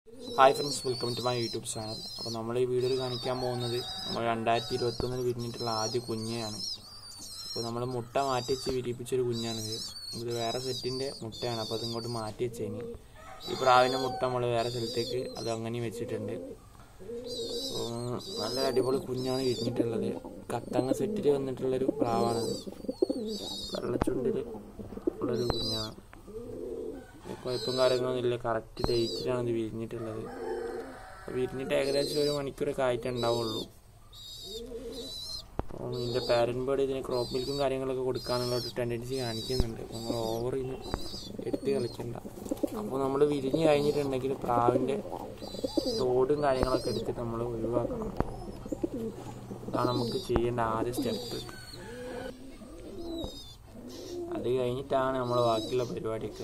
hi friends welcome to my YouTube channel അപ്പോൾ നമ്മൾ ഈ വീഡിയോയിൽ കാണിക്കാൻ പോകുന്നത് നമ്മൾ രണ്ടായിരത്തി ഇരുപത്തൊന്നിൽ വിരിഞ്ഞിട്ടുള്ള ആദ്യ കുഞ്ഞെയാണ് അപ്പോൾ നമ്മൾ മുട്ട മാറ്റി വെച്ച് വിരിയിപ്പിച്ചൊരു കുഞ്ഞാണിത് ഇത് വേറെ സെറ്റിൻ്റെ മുട്ടയാണ് അപ്പോൾ അതിങ്ങോട്ട് മാറ്റി വെച്ചതിന് ഈ പ്രാവിൻ്റെ മുട്ട നമ്മൾ വേറെ സ്ഥലത്തേക്ക് അത് അങ്ങനെ വെച്ചിട്ടുണ്ട് അപ്പോൾ നല്ല അടിപൊളി കുഞ്ഞാണ് വിരിഞ്ഞിട്ടുള്ളത് കത്തങ്ങ സെറ്റിൽ വന്നിട്ടുള്ളൊരു പ്രാവാണത് വെള്ളച്ചുണ്ടിൽ ഉള്ളൊരു കുഞ്ഞാണ് കുഴപ്പം കാര്യങ്ങളൊന്നും ഇല്ല കറക്റ്റ് ഡേറ്റിലാണ് ഇത് വിരിഞ്ഞിട്ടുള്ളത് അപ്പോൾ വിരിഞ്ഞിട്ട് ഏകദേശം ഒരു മണിക്കൂറൊക്കെ ആയിട്ടേ ഉണ്ടാവുള്ളൂ അപ്പോൾ ഇതിൻ്റെ പാരൻറ് ബേർഡ് ഇതിന് ക്രോപ്പ് മിൽക്കും കാര്യങ്ങളൊക്കെ കൊടുക്കാനുള്ള ഒരു ടെൻഡൻസി കാണിക്കുന്നുണ്ട് അപ്പോൾ നമ്മൾ ഓവർ ഇതിന് എടുത്ത് കളിക്കണ്ട അപ്പോൾ നമ്മൾ വിരിഞ്ഞ് കഴിഞ്ഞിട്ടുണ്ടെങ്കിൽ പ്രാവിൻ്റെ തോടും കാര്യങ്ങളൊക്കെ എടുത്തിട്ട് നമ്മൾ ഒഴിവാക്കണം അതാണ് നമുക്ക് ചെയ്യേണ്ട ആദ്യ സ്റ്റെപ്പ് അത് കഴിഞ്ഞിട്ടാണ് നമ്മൾ ബാക്കിയുള്ള പരിപാടിയൊക്കെ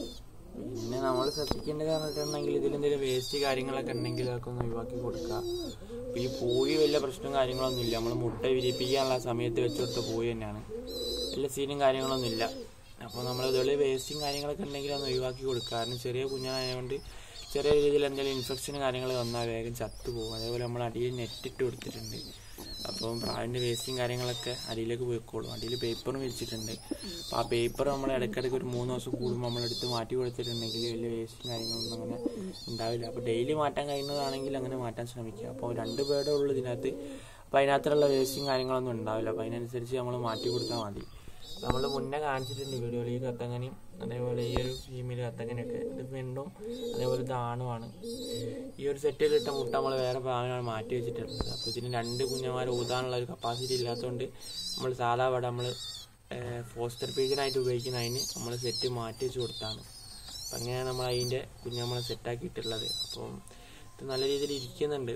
പിന്നെ നമ്മൾ ശ്രദ്ധിക്കേണ്ടത് പറഞ്ഞിട്ടുണ്ടെങ്കിൽ ഇതിലെന്തെങ്കിലും വേസ്റ്റ് കാര്യങ്ങളൊക്കെ ഉണ്ടെങ്കിൽ അതൊക്കെ ഒന്ന് ഒഴിവാക്കി കൊടുക്കുക അപ്പോൾ ഈ പൂയി വലിയ പ്രശ്നവും കാര്യങ്ങളൊന്നും ഇല്ല നമ്മൾ മുട്ട വിരിപ്പിക്കാനുള്ള സമയത്ത് വെച്ച് കൊടുത്ത പൂയി തന്നെയാണ് വലിയ സീനും കാര്യങ്ങളൊന്നും ഇല്ല അപ്പോൾ നമ്മൾ ഇതുപോലെ വേസ്റ്റും കാര്യങ്ങളൊക്കെ ഉണ്ടെങ്കിൽ ഒന്ന് ഒഴിവാക്കി കൊടുക്കുക കാരണം ചെറിയ കുഞ്ഞായതുകൊണ്ട് ചെറിയ രീതിയിൽ എന്തെങ്കിലും ഇൻഫെക്ഷൻ കാര്യങ്ങൾ വന്നാൽ വേഗം ചത്തു പോകും അതേപോലെ നമ്മൾ അടിയിൽ നെറ്റിട്ട് കൊടുത്തിട്ടുണ്ട് അപ്പം പ്രാവിൻ്റെ വേസ്റ്റും കാര്യങ്ങളൊക്കെ അടിയിലേക്ക് പോയിക്കോളും അടിയിൽ പേപ്പറും വെച്ചിട്ടുണ്ട് അപ്പോൾ ആ പേപ്പർ നമ്മൾ ഇടയ്ക്കിടയ്ക്ക് ഒരു മൂന്ന് ദിവസം കൂടുമ്പോൾ നമ്മളെടുത്ത് മാറ്റി കൊടുത്തിട്ടുണ്ടെങ്കിൽ വലിയ വേസ്റ്റും കാര്യങ്ങളൊന്നും അങ്ങനെ ഉണ്ടാവില്ല അപ്പോൾ ഡെയിലി മാറ്റാൻ കഴിയുന്നതാണെങ്കിൽ അങ്ങനെ മാറ്റാൻ ശ്രമിക്കുക അപ്പോൾ രണ്ട് പേരുടെ ഉള്ളു ഇതിനകത്ത് അപ്പോൾ അതിനകത്തുള്ള വേസ്റ്റും കാര്യങ്ങളൊന്നും ഉണ്ടാവില്ല അപ്പോൾ അതിനനുസരിച്ച് നമ്മൾ മാറ്റി കൊടുത്താൽ മതി നമ്മൾ മുന്നേ കാണിച്ചിട്ടുണ്ട് വീഡിയോയിൽ ഈ കത്തങ്ങനെയും അതേപോലെ ഈ ഒരു ഫീമെയിൽ കത്തങ്ങനെയൊക്കെ ഇത് പെണ്ണും അതേപോലെ ഇത് ആണുമാണ് ഈ ഒരു സെറ്റിലിട്ട മുട്ട നമ്മൾ വേറെ പ്രാവിനാണ് മാറ്റി വെച്ചിട്ടുള്ളത് അപ്പോൾ ഇതിന് രണ്ട് കുഞ്ഞന്മാർ ഊതാനുള്ള ഒരു കപ്പാസിറ്റി ഇല്ലാത്തതുകൊണ്ട് നമ്മൾ സാധാ ഇവിടെ നമ്മൾ ഫോസ്റ്റർ പേജിനായിട്ട് ഉപയോഗിക്കുന്നതിന് നമ്മൾ സെറ്റ് മാറ്റി വെച്ച് കൊടുത്താണ് അപ്പം അങ്ങനെയാണ് നമ്മൾ അതിൻ്റെ കുഞ്ഞമ്മളെ സെറ്റാക്കിയിട്ടുള്ളത് അപ്പം ഇത് നല്ല രീതിയിൽ ഇരിക്കുന്നുണ്ട്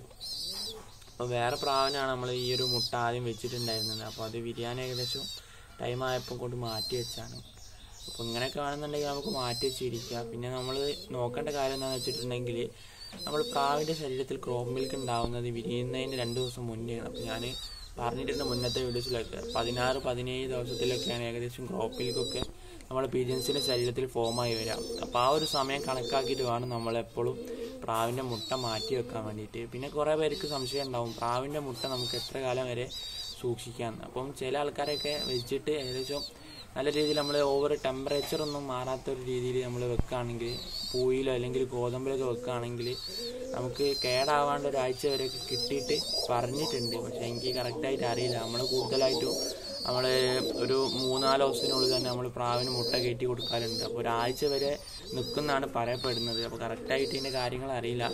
അപ്പോൾ വേറെ പ്രാവിനാണ് നമ്മൾ ഈ ഒരു മുട്ട ആദ്യം വെച്ചിട്ടുണ്ടായിരുന്നത് അപ്പോൾ അത് വിരിയാൻ ഏകദേശം ടൈം ആയപ്പോൾ കൊണ്ട് മാറ്റി വെച്ചാണ് അപ്പോൾ ഇങ്ങനെയൊക്കെ ആണെന്നുണ്ടെങ്കിൽ നമുക്ക് മാറ്റി വെച്ചിരിക്കുക പിന്നെ നമ്മൾ നോക്കേണ്ട കാര്യം എന്താണെന്ന് വെച്ചിട്ടുണ്ടെങ്കിൽ നമ്മൾ പ്രാവിൻ്റെ ശരീരത്തിൽ ക്രോപ്പ് മിൽക്ക് ഉണ്ടാവുന്നത് വിരിയുന്നതിന് രണ്ട് ദിവസം മുന്നെയാണ് അപ്പോൾ ഞാൻ പറഞ്ഞിട്ടുണ്ട് മുന്നത്തെ വീഡിയോസിലൊക്കെ പതിനാറ് പതിനേഴ് ദിവസത്തിലൊക്കെയാണ് ഏകദേശം ക്രോപ്പ് മിൽക്കൊക്കെ നമ്മുടെ പീജൻസിൻ്റെ ശരീരത്തിൽ ഫോമായി വരാം അപ്പോൾ ആ ഒരു സമയം കണക്കാക്കിയിട്ട് വേണം നമ്മളെപ്പോഴും പ്രാവിൻ്റെ മുട്ട മാറ്റി വെക്കാൻ വേണ്ടിയിട്ട് പിന്നെ കുറേ പേർക്ക് സംശയം ഉണ്ടാവും പ്രാവിൻ്റെ മുട്ട നമുക്ക് എത്ര കാലം വരെ സൂക്ഷിക്കാം അപ്പം ചില ആൾക്കാരൊക്കെ വെച്ചിട്ട് ഏകദേശം നല്ല രീതിയിൽ നമ്മൾ ഓവർ ടെമ്പറേച്ചർ ഒന്നും മാറാത്ത ഒരു രീതിയിൽ നമ്മൾ വെക്കുകയാണെങ്കിൽ പൂയിലോ അല്ലെങ്കിൽ ഗോതമ്പിലൊക്കെ വെക്കുകയാണെങ്കിൽ നമുക്ക് കേടാവാണ്ട് ഒരാഴ്ച വരെ കിട്ടിയിട്ട് പറഞ്ഞിട്ടുണ്ട് പക്ഷേ എനിക്ക് കറക്റ്റായിട്ട് അറിയില്ല നമ്മൾ കൂടുതലായിട്ടും നമ്മൾ ഒരു മൂന്നാല് ദിവസത്തിനുള്ളിൽ തന്നെ നമ്മൾ പ്രാവിന് മുട്ട കയറ്റി കൊടുക്കാറുണ്ട് അപ്പോൾ ഒരാഴ്ച വരെ നിൽക്കുന്നതാണ് പറയപ്പെടുന്നത് അപ്പോൾ കറക്റ്റായിട്ട് ഇതിൻ്റെ കാര്യങ്ങൾ അറിയില്ല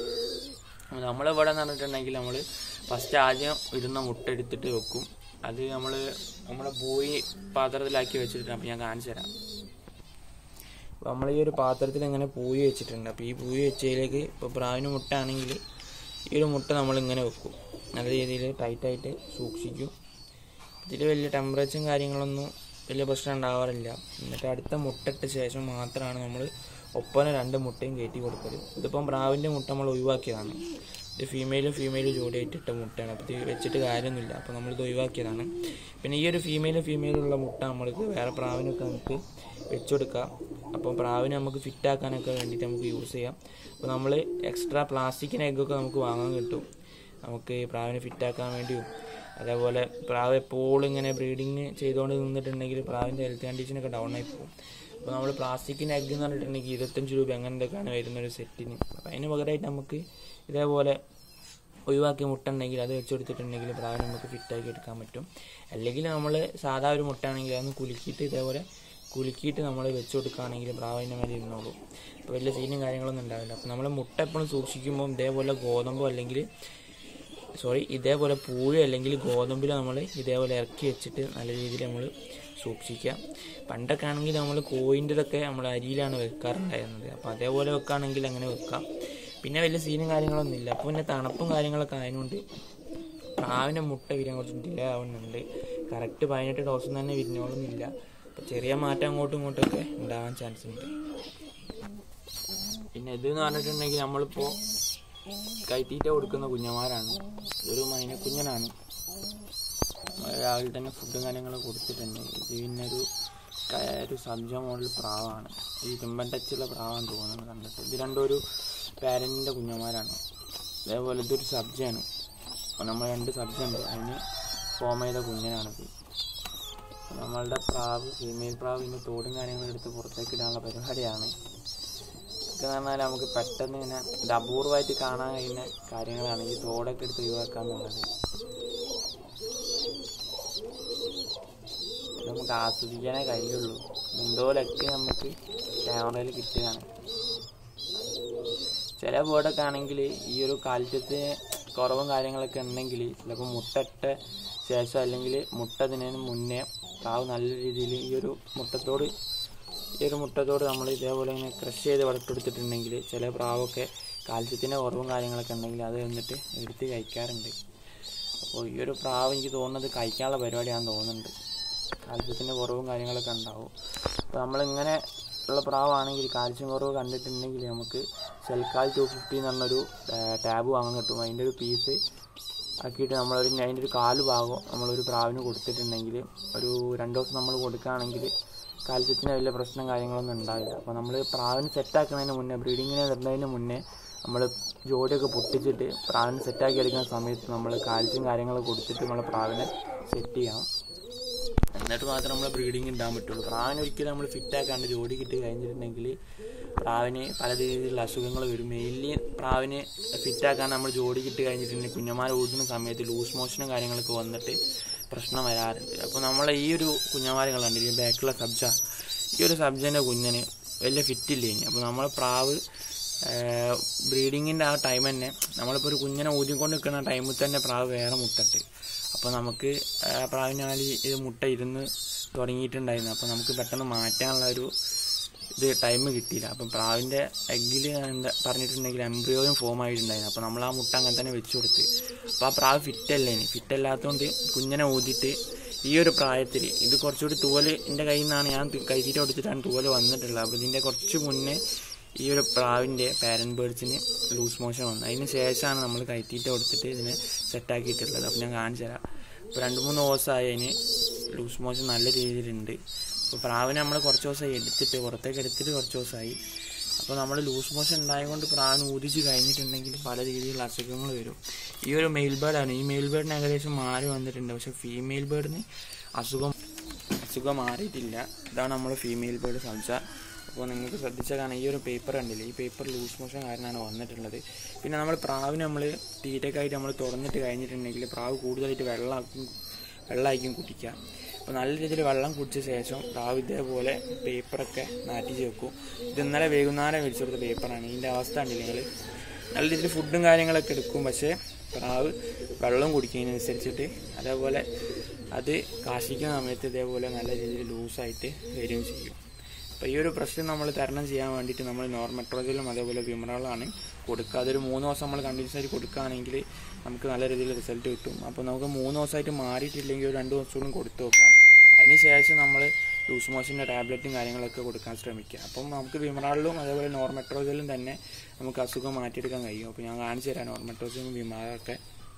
നമ്മളിവിടെ എന്ന് പറഞ്ഞിട്ടുണ്ടെങ്കിൽ നമ്മൾ ഫസ്റ്റ് ആദ്യം ഇടുന്ന മുട്ട എടുത്തിട്ട് വെക്കും അത് നമ്മൾ നമ്മുടെ പൂയി പാത്രത്തിലാക്കി വെച്ചിട്ടുണ്ട് അപ്പോൾ ഞാൻ കാണിച്ചു തരാം അപ്പോൾ നമ്മൾ ഈ ഒരു പാത്രത്തിൽ ഇങ്ങനെ പൂയി വെച്ചിട്ടുണ്ട് അപ്പോൾ ഈ പൂയി വെച്ചതിലേക്ക് ഇപ്പോൾ പ്രാവിന് മുട്ട ആണെങ്കിൽ ഈ ഒരു മുട്ട നമ്മൾ ഇങ്ങനെ വെക്കും നല്ല രീതിയിൽ ടൈറ്റായിട്ട് സൂക്ഷിക്കും ഇതിൽ വലിയ ടെമ്പറേച്ചറും കാര്യങ്ങളൊന്നും വലിയ പ്രശ്നം ഉണ്ടാവാറില്ല എന്നിട്ട് അടുത്ത മുട്ടയിട്ട ശേഷം മാത്രമാണ് നമ്മൾ ഒപ്പന രണ്ട് മുട്ടയും കയറ്റി കൊടുക്കൽ ഇതിപ്പം പ്രാവിൻ്റെ മുട്ട നമ്മൾ ഒഴിവാക്കിയതാണ് ഇത് ഫീമെയിലും ഫീമെയിലും ജോഡിയായിട്ട് ഇട്ട മുട്ടയാണ് അപ്പോൾ ഇത് വെച്ചിട്ട് കാര്യമൊന്നുമില്ല അപ്പോൾ നമ്മളിത് ഒഴിവാക്കിയതാണ് പിന്നെ ഈ ഒരു ഫീമെയിലും ഫീമെയിലും ഉള്ള മുട്ട നമ്മൾക്ക് വേറെ പ്രാവിനൊക്കെ നമുക്ക് വെച്ച് കൊടുക്കാം അപ്പോൾ പ്രാവിനെ നമുക്ക് ഫിറ്റാക്കാനൊക്കെ വേണ്ടിയിട്ട് നമുക്ക് യൂസ് ചെയ്യാം അപ്പോൾ നമ്മൾ എക്സ്ട്രാ പ്ലാസ്റ്റിക്കിന് എഗ്ഗൊക്കെ നമുക്ക് വാങ്ങാൻ കിട്ടും നമുക്ക് പ്രാവിനെ ഫിറ്റാക്കാൻ വേണ്ടിയും അതേപോലെ പ്രാവ് എപ്പോഴും ഇങ്ങനെ ബ്രീഡിങ് ചെയ്തുകൊണ്ട് നിന്നിട്ടുണ്ടെങ്കിൽ പ്രാവിൻ്റെ ഹെൽത്ത് കണ്ടീഷനൊക്കെ ഡൗൺ ആയി പോകും അപ്പോൾ നമ്മൾ പ്ലാസ്റ്റിക്കിൻ്റെ എഗ്ഗ് എന്ന് പറഞ്ഞിട്ടുണ്ടെങ്കിൽ ഇരുപത്തഞ്ച് രൂപ അങ്ങനെയൊക്കെയാണ് വരുന്ന ഒരു സെറ്റിന് അപ്പോൾ അതിന് പകരമായിട്ട് നമുക്ക് ഇതേപോലെ ഒഴിവാക്കിയ മുട്ട ഉണ്ടെങ്കിൽ അത് വെച്ച് കൊടുത്തിട്ടുണ്ടെങ്കിൽ പ്രാവിനെ നമുക്ക് ഫിറ്റാക്കി എടുക്കാൻ പറ്റും അല്ലെങ്കിൽ നമ്മൾ സാധാ ഒരു മുട്ട ആണെങ്കിൽ അതൊന്ന് കുലുക്കിയിട്ട് ഇതേപോലെ കുലുക്കിയിട്ട് നമ്മൾ വെച്ച് കൊടുക്കുകയാണെങ്കിൽ പ്രാവിൻ്റെ മേലെ ഇരുന്നോളൂ അപ്പോൾ വലിയ സീനും കാര്യങ്ങളൊന്നും ഉണ്ടാവില്ല അപ്പോൾ നമ്മൾ മുട്ട എപ്പോഴും സൂക്ഷിക്കുമ്പോൾ ഇതേപോലെ ഗോതമ്പോ അല്ലെങ്കിൽ സോറി ഇതേപോലെ പൂഴി അല്ലെങ്കിൽ ഗോതമ്പിൽ നമ്മൾ ഇതേപോലെ ഇറക്കി വെച്ചിട്ട് നല്ല രീതിയിൽ നമ്മൾ സൂക്ഷിക്കുക പണ്ടൊക്കെ ആണെങ്കിൽ നമ്മൾ കോയിൻ്റെതൊക്കെ നമ്മൾ അരിയിലാണ് വെക്കാറുണ്ടായിരുന്നത് അപ്പോൾ അതേപോലെ വെക്കുകയാണെങ്കിൽ അങ്ങനെ വെക്കാം പിന്നെ വലിയ സീനും കാര്യങ്ങളൊന്നും ഇല്ല അപ്പോൾ പിന്നെ തണുപ്പും കാര്യങ്ങളൊക്കെ ആയതുകൊണ്ട് പ്രാവിൻ്റെ മുട്ട വിരിയാൻ കുറച്ച് ഡിലേ ആവുന്നുണ്ട് കറക്റ്റ് പതിനെട്ട് ദിവസം തന്നെ വിരിഞ്ഞോളുന്നില്ല അപ്പോൾ ചെറിയ മാറ്റം അങ്ങോട്ടും ഇങ്ങോട്ടൊക്കെ ഉണ്ടാവാൻ ചാൻസ് ഉണ്ട് പിന്നെ ഇതെന്ന് പറഞ്ഞിട്ടുണ്ടെങ്കിൽ നമ്മളിപ്പോൾ കൈത്തീറ്റ കൊടുക്കുന്ന കുഞ്ഞന്മാരാണ് ഇതൊരു മൈനക്കുഞ്ഞനാണ് രാവിലെ തന്നെ ഫുഡും കാര്യങ്ങളും കൊടുത്തിട്ടുണ്ട് ഇത് പിന്നെ ഒരു ക- ഒരു സബ്ജ മോഡൽ പ്രാവാണ് ഈ തുമ്പൻ ടച്ചുള്ള പ്രാവാന്ന് തോന്നുന്നു കണ്ടിട്ട് ഇത് രണ്ടും ഒരു പാരൻറ്റിൻ്റെ കുഞ്ഞന്മാരാണ് അതേപോലെ ഇതൊരു സബ്ജയാണ് അപ്പോൾ നമ്മൾ രണ്ട് സബ്ജ ഉണ്ട് അതിന് ഫോം ചെയ്ത കുഞ്ഞനാണിത് അപ്പോൾ നമ്മളുടെ പ്രാവ് ഫീമെയിൽ പ്രാവിൻ്റെ തോടും കാര്യങ്ങളും എടുത്ത് പുറത്തേക്ക് ഇടാനുള്ള പരിപാടിയാണ് ഇതൊക്കെ എന്ന് പറഞ്ഞാൽ നമുക്ക് പെട്ടെന്ന് ഇങ്ങനെ ഇത് അപൂർവമായിട്ട് കാണാൻ കഴിയുന്ന കാര്യങ്ങളാണ് ഈ തോടൊക്കെ എടുത്ത് ഒഴിവാക്കാന്നുള്ളത് ഇത് നമുക്ക് ആസ്വദിക്കാനേ കഴിയുള്ളൂ എന്തോലൊക്കെ നമുക്ക് ക്യാമറയിൽ കിട്ടുകയാണ് ചില ബേർഡൊക്കെ ആണെങ്കിൽ ഈ ഒരു കാൽസ്യത്തിന് കുറവും കാര്യങ്ങളൊക്കെ ഉണ്ടെങ്കിൽ ചിലപ്പോൾ മുട്ടയിട്ട ശേഷം അല്ലെങ്കിൽ മുട്ട ഇതിനു മുന്നേ പ്രാവ് നല്ല രീതിയിൽ ഈ ഒരു മുട്ടത്തോട് ഈ ഒരു മുട്ടത്തോട് നമ്മൾ ഇതേപോലെ ഇങ്ങനെ ക്രഷ് ചെയ്ത് വളർത്തെടുത്തിട്ടുണ്ടെങ്കിൽ ചില പ്രാവൊക്കെ കാൽസ്യത്തിൻ്റെ കുറവും കാര്യങ്ങളൊക്കെ ഉണ്ടെങ്കിൽ അത് എന്നിട്ട് എടുത്ത് കഴിക്കാറുണ്ട് അപ്പോൾ ഈ ഒരു പ്രാവ് എനിക്ക് തോന്നുന്നത് കഴിക്കാനുള്ള പരിപാടിയാണെന്ന് തോന്നുന്നുണ്ട് കാൽസ്യത്തിൻ്റെ കുറവും കാര്യങ്ങളൊക്കെ ഉണ്ടാവും അപ്പോൾ നമ്മളിങ്ങനെ ഉള്ള പ്രാവാണെങ്കിൽ കാൽസ്യം കുറവ് കണ്ടിട്ടുണ്ടെങ്കിൽ നമുക്ക് സെൽക്കാൽ ടു ഫിഫ്റ്റി എന്ന് പറഞ്ഞൊരു ടാബ് വാങ്ങാൻ കിട്ടും അതിൻ്റെ ഒരു പീസ് ആക്കിയിട്ട് നമ്മളൊരു അതിൻ്റെ ഒരു കാല് ഭാഗം നമ്മളൊരു പ്രാവിന് കൊടുത്തിട്ടുണ്ടെങ്കിൽ ഒരു രണ്ട് ദിവസം നമ്മൾ കൊടുക്കുകയാണെങ്കിൽ കാൽസ്യത്തിന് വലിയ പ്രശ്നം കാര്യങ്ങളൊന്നും ഉണ്ടാവില്ല അപ്പോൾ നമ്മൾ പ്രാവിന് സെറ്റാക്കുന്നതിന് മുന്നേ ബ്രീഡിങ്ങിന് വരുന്നതിന് മുന്നേ നമ്മൾ ജോഡിയൊക്കെ പൊട്ടിച്ചിട്ട് പ്രാവിന് സെറ്റാക്കി എടുക്കുന്ന സമയത്ത് നമ്മൾ കാൽസ്യം കാര്യങ്ങളൊക്കെ കൊടുത്തിട്ട് നമ്മൾ പ്രാവിനെ സെറ്റ് ചെയ്യണം എന്നിട്ട് മാത്രം നമ്മൾ ബ്രീഡിങ് ഇടാൻ പറ്റുള്ളൂ പ്രാവിനെ ഒരിക്കലും നമ്മൾ ഫിറ്റ് ആക്കാണ്ട് ജോഡി കിട്ടി കഴിഞ്ഞിട്ടുണ്ടെങ്കിൽ പ്രാവിന് പല രീതിയിലുള്ള അസുഖങ്ങൾ വരും മെയിൻലി പ്രാവിന് ഫിറ്റ് ആക്കാൻ നമ്മൾ ജോഡി കിട്ടി കഴിഞ്ഞിട്ടുണ്ടെങ്കിൽ കുഞ്ഞന്മാർ ഓടുന്ന സമയത്ത് ലൂസ് മോഷനും കാര്യങ്ങളൊക്കെ വന്നിട്ട് പ്രശ്നം വരാറുണ്ട് അപ്പോൾ നമ്മൾ ഈ ഒരു കുഞ്ഞന്മാരുകൾ കണ്ടില്ലേ ബാക്കിലുള്ള സബ്ജ ഈ ഒരു സബ്ജൻ്റെ കുഞ്ഞിന് വലിയ ഫിറ്റ് ഇല്ല ഇനി അപ്പോൾ നമ്മൾ പ്രാവ് ബ്രീഡിങ്ങിൻ്റെ ആ ടൈം തന്നെ നമ്മളിപ്പോൾ ഒരു കുഞ്ഞിനെ ഊതിക്കൊണ്ട് നിൽക്കുന്ന ടൈമിൽ തന്നെ പ്രാവ് വേറെ മുട്ടട്ട് അപ്പോൾ നമുക്ക് ആ പ്രാവിനാൽ ഇത് മുട്ട ഇരുന്ന് തുടങ്ങിയിട്ടുണ്ടായിരുന്നു അപ്പോൾ നമുക്ക് പെട്ടെന്ന് മാറ്റാനുള്ള ഒരു ഇത് ടൈം കിട്ടിയില്ല അപ്പം പ്രാവിൻ്റെ എഗ്ഗിൽ എന്താ പറഞ്ഞിട്ടുണ്ടെങ്കിൽ എംബ്രിയോയും ഫോം ആയിട്ടുണ്ടായിരുന്നു അപ്പോൾ നമ്മൾ ആ മുട്ട അങ്ങനെ തന്നെ വെച്ച് കൊടുത്ത് അപ്പോൾ ആ പ്രാവ് ഫിറ്റ് അല്ലേ ഇനി ഫിറ്റ് അല്ലാത്തതുകൊണ്ട് കുഞ്ഞിനെ ഊതിയിട്ട് ഈ ഒരു പ്രായത്തിൽ ഇത് കുറച്ചുകൂടി തൂവല് എൻ്റെ കയ്യിൽ നിന്നാണ് ഞാൻ കൈതീറ്റ കൊടുത്തിട്ടാണ് തൂവല് വന്നിട്ടുള്ളത് അപ്പോൾ ഇതിൻ്റെ കുറച്ച് മുന്നേ ഈ ഒരു പ്രാവിൻ്റെ പാരൻ ബേർഡ്സിന് ലൂസ് മോഷൻ വന്നത് അതിന് ശേഷമാണ് നമ്മൾ കൈത്തീറ്റ കൊടുത്തിട്ട് ഇതിനെ സെറ്റാക്കിയിട്ടുള്ളത് അപ്പോൾ ഞാൻ കാണിച്ചു തരാം ഇപ്പോൾ രണ്ട് മൂന്ന് ദിവസമായി അതിന് ലൂസ് മോഷൻ നല്ല രീതിയിലുണ്ട് അപ്പോൾ പ്രാവിനെ നമ്മൾ കുറച്ച് ദിവസമായി എടുത്തിട്ട് പുറത്തേക്ക് എടുത്തിട്ട് കുറച്ച് ദിവസമായി അപ്പോൾ നമ്മൾ ലൂസ് മോഷൻ ഉണ്ടായതുകൊണ്ട് പ്രാവിന് ഊതിച്ച് കഴിഞ്ഞിട്ടുണ്ടെങ്കിൽ പല രീതിയിലുള്ള അസുഖങ്ങൾ വരും ഈ ഒരു മെയിൽ ബേർഡാണ് ഈ മെയിൽ ബേർഡിന് ഏകദേശം മാറി വന്നിട്ടുണ്ട് പക്ഷേ ഫീമെയിൽ ബേർഡിന് അസുഖം അസുഖം മാറിയിട്ടില്ല ഇതാണ് നമ്മൾ ഫീമെയിൽ ബേർഡ് സംസ അപ്പോൾ നിങ്ങൾക്ക് ശ്രദ്ധിച്ചാൽ കാണാം ഈ ഒരു പേപ്പർ കണ്ടില്ലേ ഈ പേപ്പർ ലൂസ് മോഷൻ കാരണമാണ് വന്നിട്ടുള്ളത് പിന്നെ നമ്മൾ പ്രാവിന് നമ്മൾ തീറ്റക്കായിട്ട് നമ്മൾ തുറന്നിട്ട് കഴിഞ്ഞിട്ടുണ്ടെങ്കിൽ പ്രാവ് കൂടുതലായിട്ട് വെള്ളമാക്കും വെള്ളമായിരിക്കും കുടിക്കുക അപ്പോൾ നല്ല രീതിയിൽ വെള്ളം കുടിച്ച ശേഷം പ്രാവ് ഇതേപോലെ പേപ്പറൊക്കെ നാട്ടിച്ച് വെക്കും ഇത് ഇന്നലെ വൈകുന്നേരം മേടിച്ചു കൊടുത്ത പേപ്പറാണ് ഇതിൻ്റെ അവസ്ഥ ഉണ്ടല്ലേ നിങ്ങൾ നല്ല രീതിയിൽ ഫുഡും കാര്യങ്ങളൊക്കെ എടുക്കും പക്ഷേ പ്രാവ് വെള്ളം കുടിക്കുന്നതിനനുസരിച്ചിട്ട് അതേപോലെ അത് കാശിക്കുന്ന സമയത്ത് ഇതേപോലെ നല്ല രീതിയിൽ ലൂസായിട്ട് വരികയും ചെയ്യും അപ്പോൾ ഈ ഒരു പ്രശ്നം നമ്മൾ തരണം ചെയ്യാൻ വേണ്ടിയിട്ട് നമ്മൾ നോർമെട്രോജലും അതേപോലെ വിമറകളാണ് കൊടുക്കുക അതൊരു മൂന്ന് ദിവസം നമ്മൾ കണ്ടിന്യൂസ് ആയിട്ട് കൊടുക്കുകയാണെങ്കിൽ നമുക്ക് നല്ല രീതിയിൽ റിസൾട്ട് കിട്ടും അപ്പോൾ നമുക്ക് മൂന്ന് ദിവസമായിട്ട് മാറിയിട്ടില്ലെങ്കിൽ ഒരു രണ്ട് ദിവസം കൂടി കൊടുത്തു നോക്കാം അതിന് ശേഷം നമ്മൾ ലൂസ് മോഷൻ്റെ ടാബ്ലറ്റും കാര്യങ്ങളൊക്കെ കൊടുക്കാൻ ശ്രമിക്കുക അപ്പം നമുക്ക് വിമറാളിലും അതേപോലെ നോർമെട്രോജലും തന്നെ നമുക്ക് അസുഖം മാറ്റിയെടുക്കാൻ കഴിയും അപ്പോൾ ഞാൻ കാണിച്ചു തരാം നോർമെട്രോജലും വിമറൊക്കെ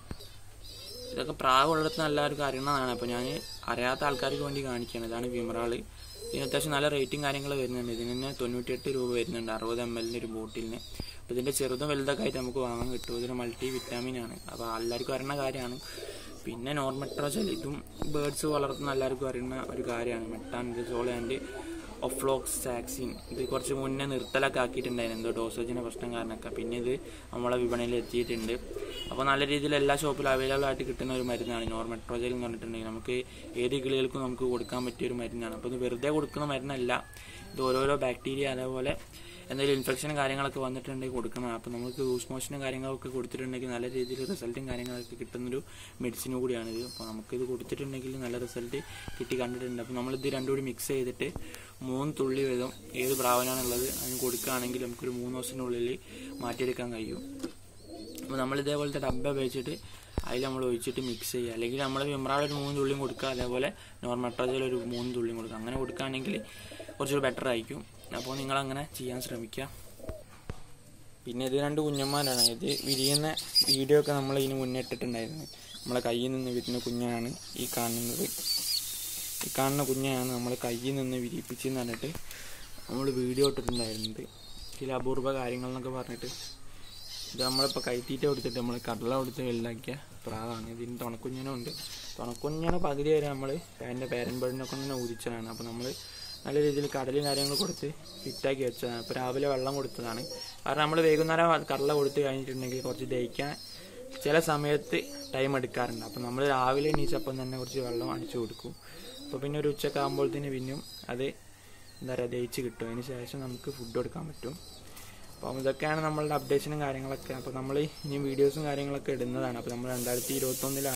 ഇതൊക്കെ പ്രാവുള്ളിടത്ത് എല്ലാവർക്കും അറിയണതാണ് അപ്പോൾ ഞാൻ അറിയാത്ത ആൾക്കാർക്ക് വേണ്ടി കാണിക്കുകയാണ് ഇതാണ് വിമറാള് ഇതിന് അത്യാവശ്യം നല്ല റേറ്റിംഗ് കാര്യങ്ങൾ വരുന്നുണ്ട് ഇതിന് തന്നെ തൊണ്ണൂറ്റിയെട്ട് രൂപ വരുന്നുണ്ട് അറുപത് എം എല്ലിൻ്റെ ഒരു ബോട്ടിലിന് അപ്പോൾ ഇതിൻ്റെ ചെറുതും വലുതൊക്കെ ആയിട്ട് നമുക്ക് വാങ്ങാൻ കിട്ടും ഇതിന് മൾട്ടി വിറ്റാമിൻ ആണ് അപ്പോൾ എല്ലാവർക്കും അറിയുന്ന കാര്യമാണ് പിന്നെ നോർമെട്രോജൽ ഇതും ബേർഡ്സ് വളർത്തുന്ന എല്ലാവർക്കും അറിയുന്ന ഒരു കാര്യമാണ് മെട്ടാൻഡസോൾ ആൻഡ് ഒഫ്ലോക്സ് സാക്സിൻ ഇത് കുറച്ച് മുന്നേ നിർത്തലൊക്കെ ആക്കിയിട്ടുണ്ടായിരുന്നു എന്തോ ഡോസേജിൻ്റെ പ്രശ്നം കാരണമൊക്കെ പിന്നെ ഇത് നമ്മളെ വിപണിയിൽ എത്തിയിട്ടുണ്ട് അപ്പോൾ നല്ല രീതിയിൽ എല്ലാ ഷോപ്പിലും അവൈലബിൾ ആയിട്ട് കിട്ടുന്ന ഒരു മരുന്നാണ് നോർമെട്രോജൽ എന്ന് പറഞ്ഞിട്ടുണ്ടെങ്കിൽ നമുക്ക് ഏത് കിളികൾക്കും നമുക്ക് കൊടുക്കാൻ പറ്റിയ ഒരു മരുന്നാണ് അപ്പോൾ ഇത് വെറുതെ കൊടുക്കുന്ന മരുന്നല്ല ഇത് ഓരോരോ ബാക്ടീരിയ അതേപോലെ എന്തെങ്കിലും ഇൻഫെക്ഷനും കാര്യങ്ങളൊക്കെ വന്നിട്ടുണ്ടെങ്കിൽ കൊടുക്കണം അപ്പോൾ നമുക്ക് ലൂസ് മോഷനും കാര്യങ്ങളൊക്കെ കൊടുത്തിട്ടുണ്ടെങ്കിൽ നല്ല രീതിയിൽ റിസൾട്ടും കാര്യങ്ങളൊക്കെ കിട്ടുന്നൊരു മെഡിസിനും കൂടിയാണിത് അപ്പോൾ നമുക്കിത് കൊടുത്തിട്ടുണ്ടെങ്കിൽ നല്ല റിസൾട്ട് കിട്ടി കണ്ടിട്ടുണ്ട് അപ്പോൾ നമ്മളിത് രണ്ടും കൂടി മിക്സ് ചെയ്തിട്ട് മൂന്ന് തുള്ളി വീതം ഏത് പ്രാവനാണുള്ളത് അതിന് കൊടുക്കുകയാണെങ്കിൽ നമുക്കൊരു മൂന്ന് ദിവസത്തിനുള്ളിൽ മാറ്റിയെടുക്കാൻ കഴിയും അപ്പോൾ നമ്മൾ ഇതേപോലത്തെ ഡബ്ബ ഉപയോഗിച്ചിട്ട് അതിൽ നമ്മൾ ഒഴിച്ചിട്ട് മിക്സ് ചെയ്യുക അല്ലെങ്കിൽ നമ്മൾ വിമ്രാൾ ഒരു മൂന്ന് തുള്ളിയും കൊടുക്കുക അതേപോലെ നോർമട്രോജൽ ഒരു മൂന്ന് തുള്ളിയും കൊടുക്കുക അങ്ങനെ കൊടുക്കുകയാണെങ്കിൽ കുറച്ചുകൂടി ബെറ്റർ ആയിരിക്കും അപ്പോൾ നിങ്ങൾ അങ്ങനെ ചെയ്യാൻ ശ്രമിക്കുക പിന്നെ ഇത് രണ്ട് കുഞ്ഞന്മാരാണ് ഇത് വിരിയുന്ന വീഡിയോ ഒക്കെ നമ്മൾ ഇതിന് മുന്നേ ഇട്ടിട്ടുണ്ടായിരുന്നു നമ്മളെ കയ്യിൽ നിന്ന് വിരിഞ്ഞ കുഞ്ഞാണ് ഈ കാണുന്നത് ഈ കാണുന്ന കുഞ്ഞാണ് നമ്മൾ കയ്യിൽ നിന്ന് വിരിയിപ്പിച്ചെന്ന് പറഞ്ഞിട്ട് നമ്മൾ വീഡിയോ ഇട്ടിട്ടുണ്ടായിരുന്നത് ചില അപൂർവ കാര്യങ്ങൾ എന്നൊക്കെ പറഞ്ഞിട്ട് ഇത് നമ്മളിപ്പോൾ കൈത്തീറ്റ കൊടുത്തിട്ട് നമ്മൾ കടല കൊടുത്ത് വലുതാക്കിയ പ്രാവാണ് ഇതിന് തുണക്കുഞ്ഞനും ഉണ്ട് തുണക്കുഞ്ഞനെ പകുതി വരെ നമ്മൾ അതിൻ്റെ പേരൻ ബേഡിനെ കൊണ്ട് തന്നെ ഊതിച്ചതാണ് അപ്പോൾ നമ്മൾ നല്ല രീതിയിൽ കടലും കാര്യങ്ങളും കൊടുത്ത് ഫിറ്റാക്കി വെച്ചതാണ് അപ്പോൾ രാവിലെ വെള്ളം കൊടുത്തതാണ് കാരണം നമ്മൾ വൈകുന്നേരം കടല കൊടുത്ത് കഴിഞ്ഞിട്ടുണ്ടെങ്കിൽ കുറച്ച് ദഹിക്കാൻ ചില സമയത്ത് ടൈം എടുക്കാറുണ്ട് അപ്പോൾ നമ്മൾ രാവിലെ എണീച്ചപ്പം തന്നെ കുറച്ച് വെള്ളം അടിച്ചു കൊടുക്കും അപ്പോൾ പിന്നെ ഒരു ഉച്ചയൊക്കെ ആകുമ്പോഴത്തേന് പിന്നെയും അത് എന്താ പറയുക ദഹിച്ച് കിട്ടും അതിന് ശേഷം നമുക്ക് ഫുഡ് കൊടുക്കാൻ പറ്റും അപ്പം ഇതൊക്കെയാണ് നമ്മളുടെ അപ്ഡേഷനും കാര്യങ്ങളൊക്കെ അപ്പോൾ നമ്മൾ ഇനി വീഡിയോസും കാര്യങ്ങളൊക്കെ ഇടുന്നതാണ് അപ്പോൾ നമ്മൾ രണ്ടായിരത്തി ഇരുപത്തൊന്നിലാണ്